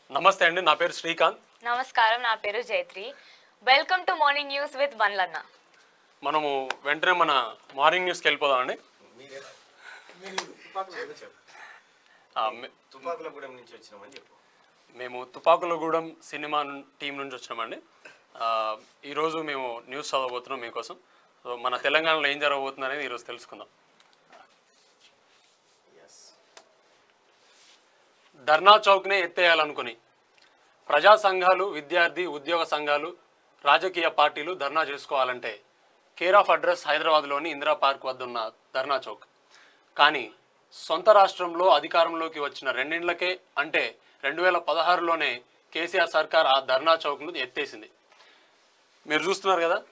నమస్తే అండి నా పేరు శ్రీకాంత్ నమస్కారం నా పేరు Jaitri welcome to morning news with వన్లన్న మనము వెంటనే మన మార్నింగ్ న్యూస్కి వెళ్ళిపోదామండి ఆ, మే- తుపాకులగూడెం నుంచి వచ్చినామని చెప్పు మేము తుపాకులగూడెం సినిమా ను- టీం నుంచి వచ్చినామండి ఆ, ఈరోజు మేము న్యూస్ చదవబోతున్నాం మీకోసం సో మన తెలంగాణలో ఏం జరగబోతుంది అనేది ఈరోజు తెలుసుకుందాం ధర్నా చౌక్నే ఎత్తేయాలనుకుని ప్రజా సంఘాలు విద్యార్థి ఉద్యోగ సంఘాలు రాజకీయ పార్టీలు ధర్నా చేసుకోవాలంటే కేర్ ఆఫ్ అడ్రస్ హైదరాబాద్లోని ఇందిరా పార్క్ వద్ద ఉన్న ధర్నా చౌక్ కానీ సొంత రాష్ట్రంలో అధికారంలోకి వచ్చిన రెండేళ్లకే అంటే రెండు వేల పదహారులోనే కేసీఆర్ సర్కార్ ఆ ధర్నా చౌక్ను ఎత్తేసింది మీరు చూస్తున్నారు కదా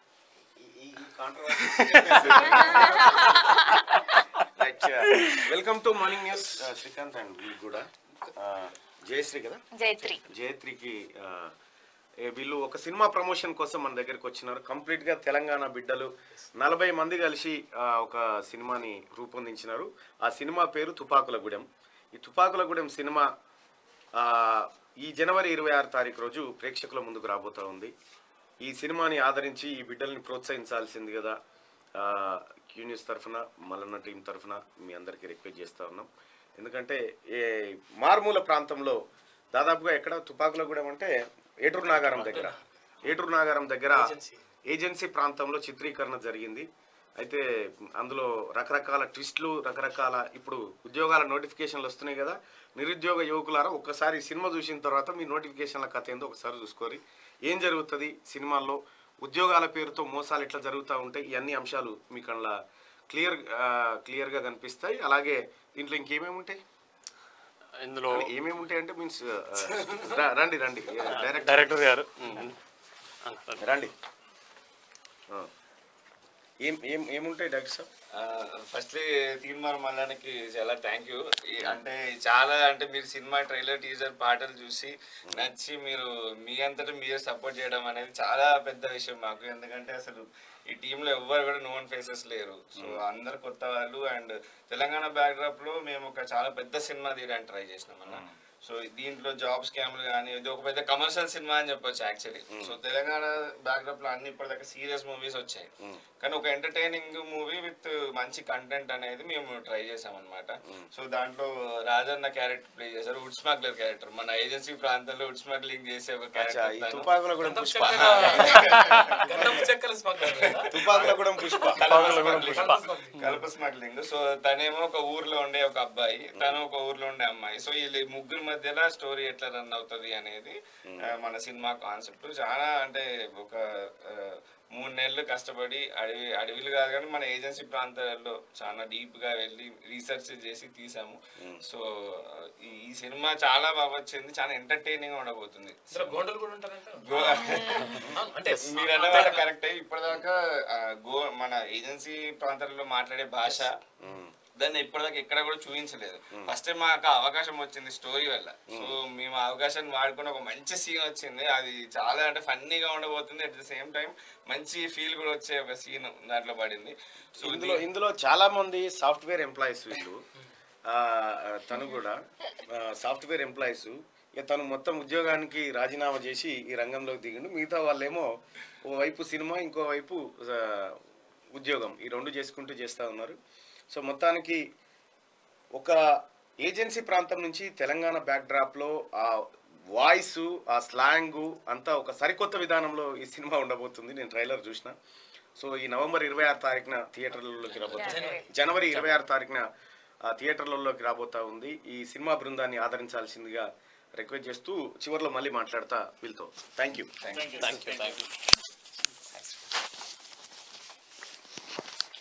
welcome to morning news Srikanth and వీళ్ళు కూడా Uh, జయశ్రీ కదా జైత్రి జయత్రికి ఆ, ఏ వీళ్ళు ఒక సినిమా ప్రమోషన్ కోసం మన దగ్గరికి వచ్చినారు కంప్లీట్ గా తెలంగాణ బిడ్డలు నలభై మంది కలిసి ఆ, ఒక సినిమాని రూపొందించినారు ఆ సినిమా పేరు తుపాకులగూడెం ఈ తుపాకులగూడెం సినిమా ఆ, ఈ జనవరి ఇరవై ఆరు తారీఖు రోజు ప్రేక్షకుల ముందుకు రాబోతా ఉంది ఈ సినిమాని ఆదరించి ఈ బిడ్డల్ని ప్రోత్సహించాల్సింది కదా క్యూ న్యూస్ తరఫున మల్లన్న టీం తరఫున మీ అందరికీ రిక్వెస్ట్ చేస్తా ఉన్నాం ఎందుకంటే ఏ మారుమూల ప్రాంతంలో దాదాపుగా ఎక్కడ తుపాకులగూడెం అంటే ఏటూరు నాగారం దగ్గర ఏటూరు నాగారం దగ్గర ఏజెన్సీ ప్రాంతంలో చిత్రీకరణ జరిగింది అయితే అందులో రకరకాల ట్విస్ట్లు రకరకాల ఇప్పుడు ఉద్యోగాల నోటిఫికేషన్లు వస్తున్నాయి కదా నిరుద్యోగ యువకులారా ఒక్కసారి సినిమా చూసిన తర్వాత మీ నోటిఫికేషన్ల కథ ఏందో ఒకసారి చూసుకోరి ఏం జరుగుతుంది సినిమాల్లో ఉద్యోగాల పేరుతో మోసాలు ఎట్లా జరుగుతూ ఉంటాయి ఈ అన్ని అంశాలు మీకు అందులో క్లియర్ క్లియర్గా కనిపిస్తాయి అలాగే దీంట్లో ఇంకేమేమి ఉంటాయి ఇందులో ఏమేమి ఉంటాయి అంటే మీన్స్ రండి రండి డైరెక్ట్ డైరెక్టర్ గారు ఉమ్. రండి ఆ. ఏం ఏం ఏముంటాయి డైరెక్టర్ సార్ ఫస్ట్లీ తీర్మానం మల్లానికి చాలా థ్యాంక్ యూ అంటే చాలా అంటే మీరు సినిమా ట్రైలర్ టీజర్ పాటలు చూసి నచ్చి మీరు మీ అంతటా మీరు సపోర్ట్ చేయడం అనేది చాలా పెద్ద విషయం మాకు ఎందుకంటే అసలు ఈ టీంలో ఎవ్వరు కూడా నోన్ ఫేసెస్ లేరు సో అందరు కొత్త వాళ్ళు అండ్ తెలంగాణ బ్యాక్డ్రాప్ లో మేము ఒక చాలా పెద్ద సినిమా తీయడానికి ట్రై చేసినాం అన్న సో దీంట్లో జాబ్ స్కామ్లు కానీ ఇది ఒక పెద్ద కమర్షియల్ సినిమా అని చెప్పొచ్చు యాక్చువల్లీ సో తెలంగాణ బ్యాక్డ్రాప్ లో అన్ని ఇప్పటిదాకా సీరియస్ మూవీస్ వచ్చాయి కానీ ఒక ఎంటర్టైనింగ్ మూవీ విత్ మంచి కంటెంట్ అనేది మేము ట్రై చేసాం అనమాట సో దాంట్లో రాజన్న క్యారెక్టర్ ప్లే చేశారు వుడ్ స్మగ్లర్ క్యారెక్టర్ మన ఏజెన్సీ ప్రాంతంలో వుడ్ స్మగ్లింగ్ చేసే ఒక అచ్చా, ఈ క్యారెక్టర్ తుపాకుల కూడా పుష్ప చెక్కల స్మగ్లర్ తుపాకుల కూడా పుష్ప కలప స్మగ్లింగ్ సో తనేమో ఒక ఊర్లో ఉండే ఒక అబ్బాయి తను ఒక ఊర్లో ఉండే అమ్మాయి సో వీళ్ళు ఈ ముగ్గురు మధ్యలో స్టోరీ ఎట్లా రన్ అవుతుంది అనేది ఆ, మన సినిమా కాన్సెప్ట్ చాలా అంటే ఒక ఆ, మూడు నెలలు కష్టపడి అడవి అడవిలు కాదు కానీ మన ఏజెన్సీ ప్రాంతాల్లో చాలా డీప్ గా వెళ్ళి రీసెర్చ్ చేసి తీసాము సో ఈ ఈ సినిమా చాలా బాగా వచ్చింది చాలా ఎంటర్టైనింగ్ ఉండబోతుంది ఇందులో గోండలు కూడా ఉంటారంట గో- అంటే మీరు అన్నమాట కరెక్ట్ ఇప్పటిదాకా ఆ, గో మన ఏజెన్సీ ప్రాంతాలలో మాట్లాడే భాష దాన్ని ఇప్పటిదాకా ఎక్కడ కూడా చూపించలేదు ఫస్ట్ టైం మాకు ఆ అవకాశం వచ్చింది స్టోరీ వల్ల సో మేము ఆ అవకాశాన్ని వాడుకుని ఒక మంచి సీన్ వచ్చింది అది చాలా అంటే ఫన్నీగా ఉండబోతుంది అట్ ద సేమ్ టైం మంచి ఫీల్ కూడా వచ్చే ఒక సీన్ దాంట్లో పడింది సో ఇందులో ఇందులో చాలా మంది సాఫ్ట్వేర్ ఎంప్లాయీస్ వీళ్ళు ఆ, తను కూడా సాఫ్ట్వేర్ ఎంప్లాయీస్ ఇక తను మొత్తం ఉద్యోగానికి రాజీనామా చేసి ఈ రంగంలోకి దిగిండు మిగతా వాళ్ళేమో ఓవైపు సినిమా ఇంకోవైపు ఆ, ఉద్యోగం ఈ రెండు చేసుకుంటూ చేస్తూ ఉన్నారు సో మొత్తానికి ఒక ఏజెన్సీ ప్రాంతం నుంచి తెలంగాణ బ్యాక్డ్రాప్లో ఆ వాయిస్ ఆ స్లాంగు అంతా ఒక సరికొత్త విధానంలో ఈ సినిమా ఉండబోతుంది నేను ట్రైలర్ చూసిన సో ఈ నవంబర్ ఇరవై ఆరు తారీఖున థియేటర్లలోకి రాబోతుంది జనవరి ఇరవై ఆరు తారీఖున ఆ థియేటర్లలోకి రాబోతా ఉంది ఈ సినిమా బృందాన్ని ఆదరించాల్సిందిగా రిక్వెస్ట్ చేస్తూ చివరిలో మళ్ళీ మాట్లాడతా వీళ్ళతో thank you thank you thank you thank you